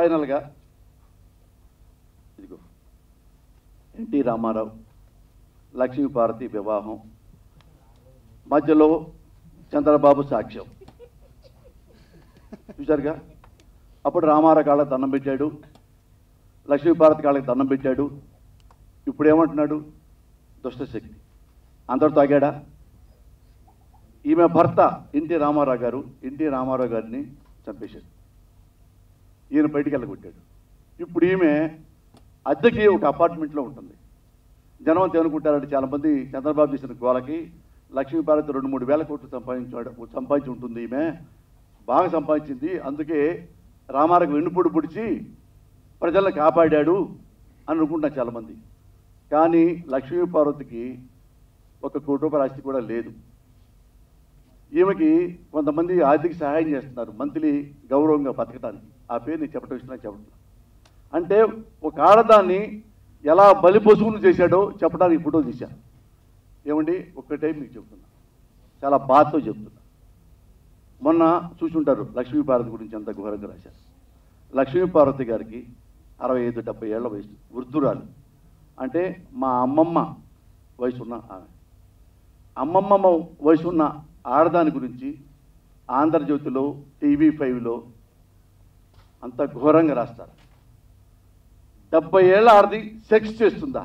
ఫైనల్గా ఇదిగో ఎన్టీ రామారావు లక్ష్మీపార్వతి వివాహం మధ్యలో చంద్రబాబు సాక్ష్యం చూశారుగా అప్పుడు రామారావు కాళ్ళకి దండం పెట్టాడు లక్ష్మీపార్వతి కాళ్ళకి దండం పెట్టాడు ఇప్పుడు ఏమంటున్నాడు దుష్టశక్తి అందరితో ఆగాడా ఈమె భర్త ఎన్టీ రామారావు గారు ఎన్టీ రామారావు గారిని చంపేశాడు ఈయన బయటికి వెళ్ళగొట్టాడు ఇప్పుడు ఈమె అద్దెకి ఒక అపార్ట్మెంట్లో ఉంటుంది జనం అంతా ఏమనుకుంటారంటే చాలామంది చంద్రబాబు చేసిన గోలకి లక్ష్మీపార్వతి రెండు మూడు వేల కోట్లు సంపాదించాడు సంపాదించి ఉంటుంది ఈమె బాగా సంపాదించింది అందుకే రామారావు వెన్నుపొడి పొడిచి ప్రజలను కాపాడాడు అని అనుకుంటున్నారు చాలామంది కానీ లక్ష్మీపార్వతికి ఒక కోటి రూపాయల ఆస్తి కూడా లేదు ఈమెకి కొంతమంది ఆర్థిక సహాయం చేస్తున్నారు మంత్లీ గౌరవంగా బతకటానికి ఆ పేరు నేను చెప్పడం ఇష్టం చెప్పడం అంటే ఒక ఆడదాన్ని ఎలా బలిపశువును చేశాడో చెప్పడానికి ఫోటో తీశాను ఏమండి ఒక్కటే మీకు చెప్తున్నా చాలా బాధతో చెప్తున్నా మొన్న చూసుంటారు లక్ష్మీపార్వతి గురించి ఎంత ఘోరంగా రాశారు లక్ష్మీపార్వతి గారికి అరవై ఐదు డెబ్బై ఏళ్ల వయసు వృద్ధురాలు అంటే మా అమ్మమ్మ వయసున్న ఆమె అమ్మమ్మ వయసున్న ఆడదాని గురించి ఆంధ్రజ్యోతిలో టీవీ ఫైవ్లో అంత ఘోరంగా రాస్తారు డెబ్బై ఏళ్ళ ఆడది సెక్స్ చేస్తుందా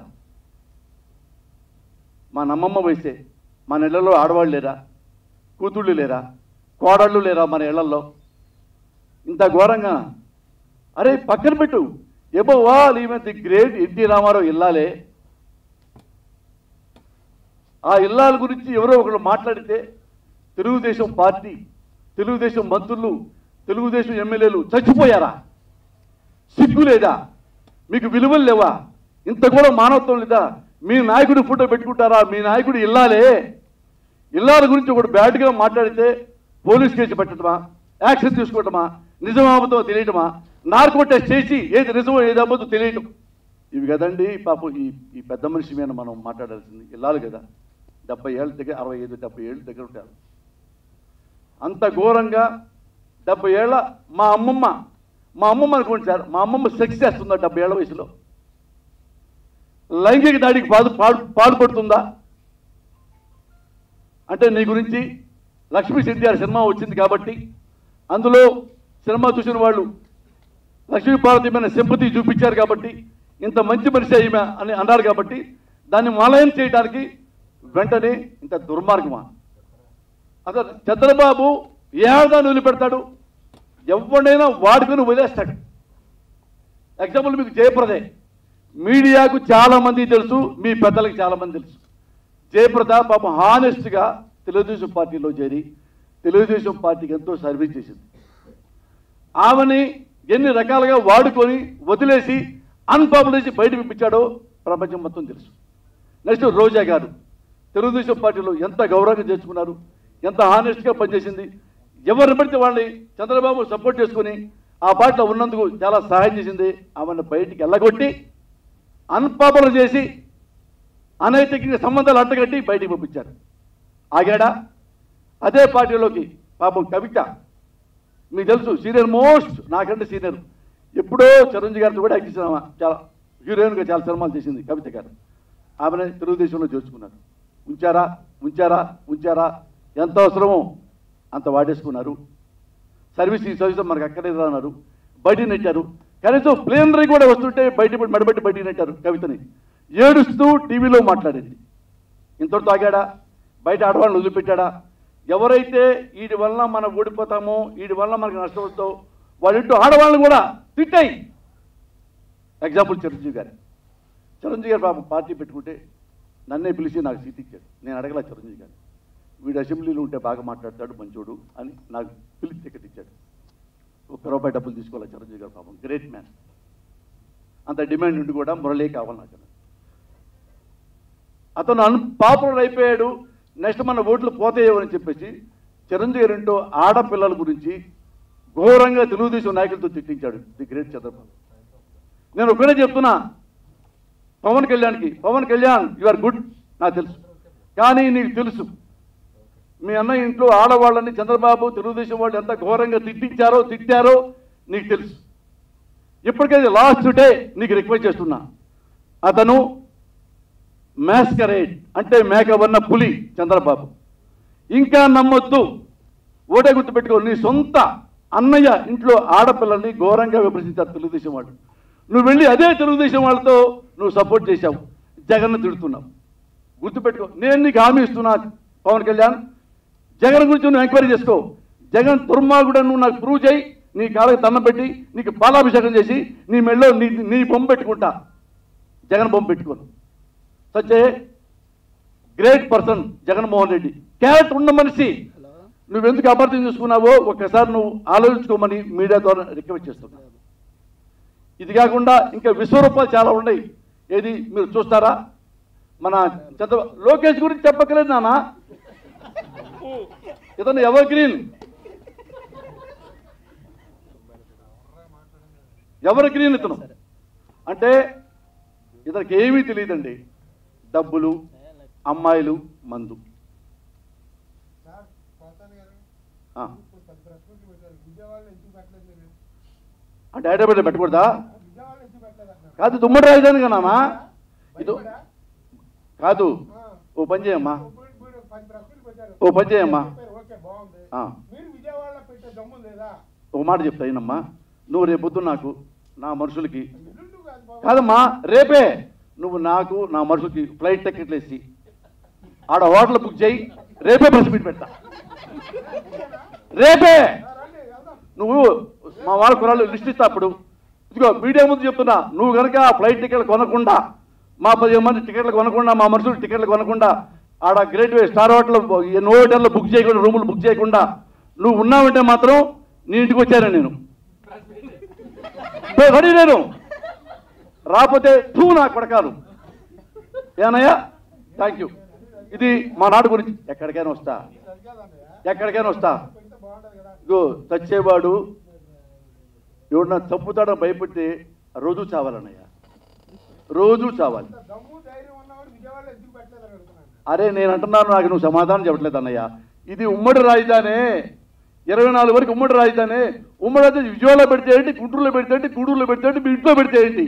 మా నమ్మమ్మ వయసే మన ఇళ్లలో ఆడవాళ్ళు లేరా కూతుళ్ళు లేరా కోడళ్ళు లేరా మన ఇళ్లలో ఇంత ఘోరంగా అరే పక్కన పెట్టు ఎబో వాల్ ఈమె ది గ్రేట్ ఎన్టీ రామారావు ఇల్లాలే ఆ ఇల్లాల గురించి ఎవరో ఒకరు మాట్లాడితే తెలుగుదేశం పార్టీ తెలుగుదేశం మంత్రులు తెలుగుదేశం ఎమ్మెల్యేలు చచ్చిపోయారా సిగ్గు లేదా మీకు విలువలు లేవా ఇంత కూడా మానవత్వం లేదా మీ నాయకుడి ఫోటో పెట్టుకుంటారా మీ నాయకుడు ఇల్లాలే ఇల్లాల గురించి ఒకటి బ్యాడ్గా మాట్లాడితే పోలీస్ కేసు పెట్టడమా యాక్షన్ తీసుకోవటమా నిజమాబతో తెలియటమా నార్కో టెస్ట్ చేసి ఏది నిజమో ఏది అబద్ధం తెలియటం ఇవి కదండి పాపం ఈ ఈ పెద్ద మనిషి మీద మనం మాట్లాడాల్సింది ఇల్లాలి కదా డెబ్బై ఏళ్ళ దగ్గర అరవై ఐదు డెబ్బై ఏళ్ళ దగ్గర ఉంటారు అంత ఘోరంగా డెబ్బై ఏళ్ళ మా అమ్మమ్మ మా అమ్మమ్మ అనుకోండి సార్ మా అమ్మమ్మ సెక్స్ చేస్తుందా డెబ్బై ఏళ్ళ వయసులో లైంగిక దాడికి పాదు పాడు పాల్పడుతుందా అంటే నీ గురించి లక్ష్మీ సిద్ధియార్ సినిమా వచ్చింది కాబట్టి అందులో సినిమా చూసిన వాళ్ళు లక్ష్మీ పార్వతి మీద సింపతి చూపించారు కాబట్టి ఇంత మంచి మనిషి ఈమె అని అన్నారు కాబట్టి దాన్ని మలయం చేయడానికి వెంటనే ఇంత దుర్మార్గమా అసలు చంద్రబాబు ఏ ఆదాన్ని వదిలిపెడతాడు ఎవరినైనా వాడుకొని వదిలేస్తాడు ఎగ్జాంపుల్ మీకు జయప్రదే మీడియాకు చాలా మంది తెలుసు మీ పెద్దలకు చాలా మంది తెలుసు జయప్రద పాపం హానెస్ట్గా తెలుగుదేశం పార్టీలో చేరి తెలుగుదేశం పార్టీకి ఎంతో సర్వీస్ చేసింది ఆమెని ఎన్ని రకాలుగా వాడుకొని వదిలేసి అన్పాపులర్ చేసి బయట పంపించాడో ప్రపంచం మొత్తం తెలుసు నెక్స్ట్ రోజా గారు తెలుగుదేశం పార్టీలో ఎంత గౌరవంగా చేసుకున్నారు ఎంత హానెస్ట్గా పనిచేసింది ఎవరిని పడితే వాళ్ళని చంద్రబాబు సపోర్ట్ చేసుకుని ఆ పార్టీలో ఉన్నందుకు చాలా సహాయం చేసింది ఆమెను బయటికి వెళ్ళగొట్టి అన్పాపులర్ చేసి అనైతికంగా సంబంధాలు అంటగట్టి బయటికి పంపించారు ఆగాడా అదే పార్టీలోకి పాపం కవిత మీకు తెలుసు సీనియర్ మోస్ట్ నాకంటే సీనియర్ ఎప్పుడో చిరంజీవి గారితో కూడా యాక్ట్ చేసిన ఆమె. చాలా హీరోయిన్గా చాలా సినిమాలు చేసింది కవిత గారు ఆమెను తెలుగుదేశంలో చేర్చుకున్నారు ఉంచారా ఉంచారా ఉంచారా ఎంత అవసరమో అంత వాడేసుకున్నారు సర్వీస్ ఈ సర్వీస్ మనకు అక్కడే అన్నారు బయట నెట్టారు కనీసం ప్లేనరీ కూడా వస్తుంటే బయట మెడబెట్టి బయటికి నెట్టారు కవితని ఏడుస్తూ టీవీలో మాట్లాడింది ఇంతటితో ఆగాడా బయట ఆడవాళ్ళని వదిలిపెట్టాడా ఎవరైతే వీడి వల్ల మనం ఓడిపోతామో వీడి వల్ల మనకు నష్టం వస్తుందో వాళ్ళింటూ ఆడవాళ్ళని కూడా తిట్టాయి ఎగ్జాంపుల్ చిరంజీవి గారు చిరంజీవి గారు పాపం పార్టీ పెట్టుకుంటే నన్నే పిలిచి నాకు సీట్ ఇచ్చాడు నేను అడగల చిరంజీవి గారు వీడు అసెంబ్లీలో ఉంటే బాగా మాట్లాడతాడు మంచోడు అని నాకు పిలిచి టికెట్ ఇచ్చాడు ఒక్క రూపాయి డబ్బులు తీసుకోవాలి చిరంజీవి గారు పాపం గ్రేట్ మ్యాన్ అంత డిమాండ్ ఉండి కూడా మురళీ కావాలి నాకు అతను అన్ పాపులర్ అయిపోయాడు నెక్స్ట్ మన ఓట్లు పోతాయో అని చెప్పేసి చిరంజీవి గారు ఏంటో ఆడపిల్లల గురించి ఘోరంగా తెలుగుదేశం నాయకులతో తిట్టించాడు ది గ్రేట్ చంద్రబాబు నేను ఒకటే చెప్తున్నా పవన్ కళ్యాణ్కి Pawan Kalyan you are good నాకు తెలుసు కానీ నీకు తెలుసు మీ అన్న ఇంట్లో ఆడవాళ్ళని చంద్రబాబు తెలుగుదేశం వాళ్ళు ఎంత ఘోరంగా తిట్టించారో తిట్టారో నీకు తెలుసు ఇప్పటికైతే లాస్ట్ డే నీకు రిక్వెస్ట్ చేస్తున్నా అతను మ్యాస్కరేట్ అంటే మేకవన్న పులి చంద్రబాబు ఇంకా నమ్మొద్దు ఓటే గుర్తుపెట్టుకో నీ సొంత అన్నయ్య ఇంట్లో ఆడపిల్లల్ని ఘోరంగా విమర్శించారు తెలుగుదేశం వాళ్ళు నువ్వు వెళ్ళి అదే తెలుగుదేశం వాళ్ళతో నువ్వు సపోర్ట్ చేశావు జగన్ను తిడుతున్నావు గుర్తుపెట్టుకో నేను నీకు హామీ ఇస్తున్నా పవన్ కళ్యాణ్ జగన్ గురించి నువ్వు ఎంక్వైరీ చేసుకో జగన్ దుర్మార్గుడని నువ్వు నాకు ప్రూవ్ చేయి నీ కాళ్ళకి దండం పెట్టి నీకు పాలాభిషేకం చేసి నీ మెళ్ళో నీ నీ బొమ్మ పెట్టుకుంటా జగన్ బొమ్మ పెట్టుకోను such a great person Jaganmohan Reddy character ఉన్న మనిషి నువ్వెందుకు అపార్థం చేసుకున్నావో ఒక్కసారి నువ్వు ఆలోచించుకోమని మీడియా ద్వారా రిక్వెస్ట్ చేస్తున్నా ఇది కాకుండా ఇంకా విశ్వరూపాలు చాలా ఉన్నాయి ఏది మీరు చూస్తారా మన చంద్ర లోకేష్ గురించి చెప్పకలేదు నాన్న ఇతను ఎవర్ గ్రీన్ ఎవర్ గ్రీన్ ఇతను అంటే ఇతనికి ఏమీ తెలియదండి డబ్బులు అమ్మాయిలు మందు సార్ పోతాను గారు ఆ. ఇప్పుడు పది ప్రశ్నలు పెట్టారు విజయవాడలో ఎందుకు పెట్టలేదు మీరు అంటే హైదరాబాద్ పెట్టకూడదా విజయవాడలో ఎందుకు పెట్టలేదు అంటున్నారు కాదు దుమ్మడి రాజధాని కదమ్మా ఇది భయపడా? కాదు ఆ. ఓ పని చేయమ్మా ఇప్పుడు ఇప్పుడు పది ప్రశ్నలు పెట్టారు ఓ పని చేయమ్మా చెప్పారు, ఓకే బాగుంది ఆ. మీరు విజయవాడలో పెట్టే దమ్ము లేదా ఒక మాట చెప్తా అయినమ్మా నువ్వు రేపు పొద్దున్న నాకు నా మనుషులకి ఎల్లుండి కాదు బాబు కాదమ్మా రేపే నువ్వు నాకు నా మనుషులకి ఫ్లైట్ టికెట్లు వేసి ఆడ హోటల్ బుక్ చేయి రేపే బస్ మీట్ పెడతా రేపే ఆ, రండి వెళ్దాం నువ్వు మా వాళ్ళ కురాలు లిస్ట్ ఇస్తా అప్పుడు ఇదిగో మీడియా ముందు చెప్తున్నా నువ్వు కనుక ఆ ఫ్లైట్ టికెట్లు కొనకుండా మా పదిహేను మంది టికెట్లు కొనకుండా మా మనుషులు టికెట్లు కొనకుండా ఆడ గ్రేట్ వే స్టార్ హోటల్ ఎన్నో హోటల్లో బుక్ చేయకుండా రూములు బుక్ చేయకుండా నువ్వు ఉన్నావంటే మాత్రం నీ ఇంటికి వచ్చాను నేను పో, రెడీ నేను రాకపోతే టూ నా కొడకాలు ఏనయ్యా థ్యాంక్ యూ ఇది మా నాడు గురించి ఎక్కడికైనా వస్తా సరికాదన్నయ్య ఎక్కడికైనా వస్తా పెడితే బాగుంటది కదా ఇగో చచ్చేవాడు ఎవడన్నా చంపుతాడో భయపెట్టి రోజు చావాలన్నయ్య రోజు చావాలి ఇంత దమ్ము ధైర్యం ఉన్నవాడు విజయవాడలో ఎందుకు పెట్టలేదు అని అడుగుతున్నాను అరే నేను అంటున్నాను నాకు నువ్వు సమాధానం చెప్పట్లేదు అన్నయ్య ఇది ఉమ్మడి రాజధానే ఇరవై నాలుగు వరకు ఉమ్మడి రాజధానే ఉమ్మడి రాజధాని విజయవాడలో పెడితే ఏంటి గుంటూరులో పెడితే ఏంటి గూడూరులో పెడితే ఏంటి మీ ఇంట్లో పెడితే ఏంటి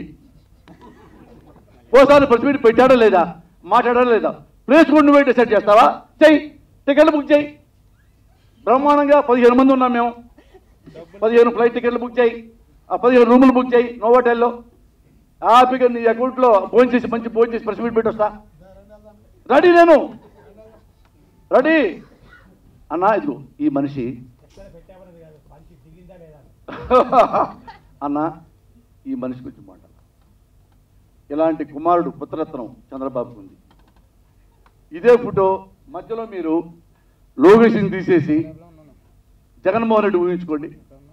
ఓసారి ప్రెస్ మీట్ పెట్టాడా లేదా మాట్లాడాడా లేదా ప్లేస్ కూడా నువ్వే డిసైడ్ చేస్తావా చెయ్యి టికెట్లు బుక్ చేయి బ్రహ్మాండంగా పదిహేను మంది ఉన్నాం మేము పదిహేను ఫ్లైట్ టికెట్లు బుక్ చేయి ఆ పదిహేను రూములు బుక్ చేయి నోవాటెల్లో హ్యాపీగా నీ అకౌంట్లో ఫోన్ చేసి మంచి ఫోన్ చేసి ప్రెస్ మీట్ పెట్టొస్తా రెడీ నేను రెడీ అన్నా ఇదిగో ఈ మనిషి అన్న ఈ మనిషి గురించి మాట ఇలాంటి కుమారుడు పుత్రరత్నం చంద్రబాబుకు ఉంది ఇదే ఫోటో మధ్యలో మీరు లోకేష్ని తీసేసి జగన్మోహన్ రెడ్డి ఊహించుకోండి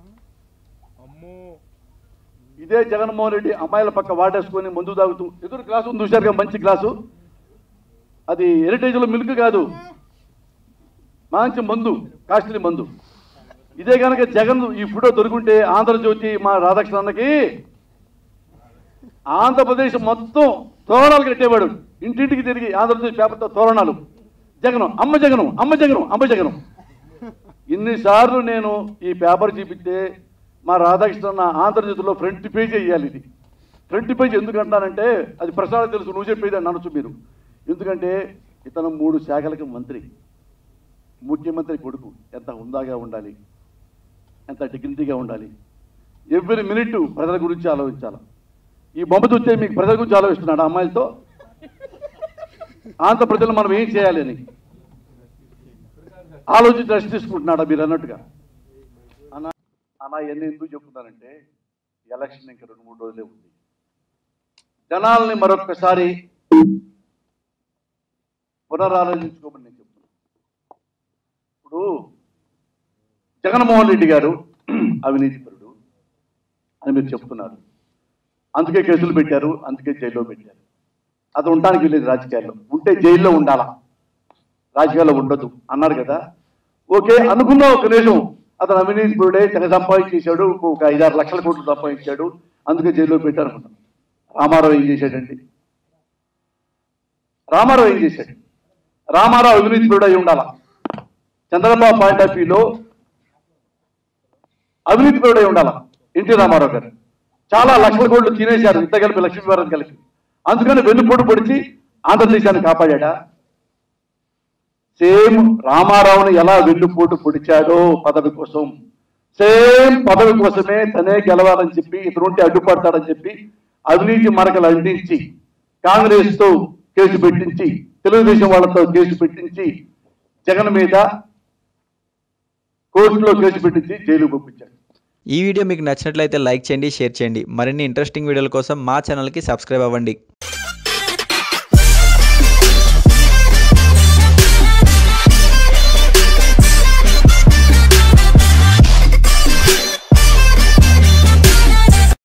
ఇదే జగన్మోహన్ రెడ్డి అమ్మాయిల పక్క వాటేసుకొని మందు తాగుతూ ఎదురు గ్లాసు ఉంది చూశారుగా మంచి గ్లాసు అది హెరిటేజ్లో మిల్క్ కాదు మంచి మందు కాస్ట్లీ మందు ఇదే కనుక జగన్ ఈ ఫోటో దొరుకుంటే ఆంధ్రజ్యోతి మా రాధాకృష్ణ అన్నకి ఆంధ్రప్రదేశ్ మొత్తం తోరణాలు కట్టేవాడు ఇంటింటికి తిరిగి ఆంధ్రప్రదేశ్ పేపర్తో తోరణాలు జగను అమ్మ జగను అమ్మ జగను అమ్మ జగను ఇన్నిసార్లు నేను ఈ పేపర్ చూపిస్తే మా రాధాకృష్ణ అన్న ఆంధ్రజ్యోతిలో ఫ్రంట్ పేజ్ వేయాలి ఇది ఫ్రంట్ పేజ్ ఎందుకు అంటానంటే అది ప్రసాద్ తెలుసు నువ్వు చెప్పేది అని అనొచ్చు మీరు ఎందుకంటే ఇతను మూడు శాఖలకు మంత్రి ముఖ్యమంత్రి కొడుకు ఎంత హుందాగా ఉండాలి ఎంత డిగ్నిటీగా ఉండాలి ఎవ్రీ మినిట్ ప్రజల గురించి ఆలోచించాలి ఈ బొమ్మ చూస్తే మీకు ప్రజల గురించి ఆలోచిస్తున్నాడు ఆ అమ్మాయిలతో ఆంధ్ర ప్రజలు మనం ఏం చేయాలి అని ఆలోచించి రెస్ట్ తీసుకుంటున్నాడా మీరు అన్నట్టుగా అన్న అన్న ఇవన్నీ ఎందుకు చెప్తున్నానంటే ఎలక్షన్ ఇంకా రెండు మూడు రోజులే ఉంది జనాల్ని మరొక్కసారి పునరాలోచించుకోమని నేను చెప్తున్నాను ఇప్పుడు జగన్మోహన్ రెడ్డి గారు అవినీతిపరుడు అని మీరు చెప్తున్నారు అందుకే కేసులు పెట్టారు అందుకే జైల్లో పెట్టారు అది ఉండడానికి వీలేదు రాజకీయాల్లో ఉంటే జైల్లో ఉండాలా రాజకీయాల్లో ఉండదు అన్నారు కదా ఓకే అనుకున్నా ఒక నిమిషం అతను అవినీతిపరుడే తెగ సంపాదించేశాడు ఒక ఐదారు లక్షల కోట్లు సంపాదించాడు అందుకే జైల్లో పెట్టారు అనుకున్నాం రామారావు ఏం చేశాడండి రామారావు ఏం చేశాడు రామారావు అవినీతిపరుడు అయి ఉండాలా చంద్రబాబు పాయింట్ ఆఫ్ వ్యూలో అవినీతిపరుడై ఉండాలా ఎన్టీ రామారావు గారు చాలా లక్షల కోట్లు తినేశారు ఇంత కలిపి లక్ష్మీవారం కలిపి అందుకని వెన్నుపోటు పొడిచి ఆంధ్రదేశాన్ని కాపాడా సేమ్ రామారావుని ఎలా వెన్నుపోటు పొడిచాడో పదవి కోసం సేమ్ పదవి కోసమే తనే గెలవాలని చెప్పి ఇతరుంటే అడ్డుపడతాడని చెప్పి అవినీతి మరకలు అందించి కాంగ్రెస్ తో కేసు పెట్టించి తెలుగుదేశం వాళ్ళతో కేసు పెట్టించి జగన్ మీద కోర్టులో కేసు పెట్టించి జైలు పంపించాడు ఈ వీడియో మీకు నచ్చినట్లయితే లైక్ చేయండి షేర్ చేయండి మరిన్ని ఇంట్రెస్టింగ్ వీడియోల కోసం మా ఛానల్కి సబ్స్క్రైబ్ అవ్వండి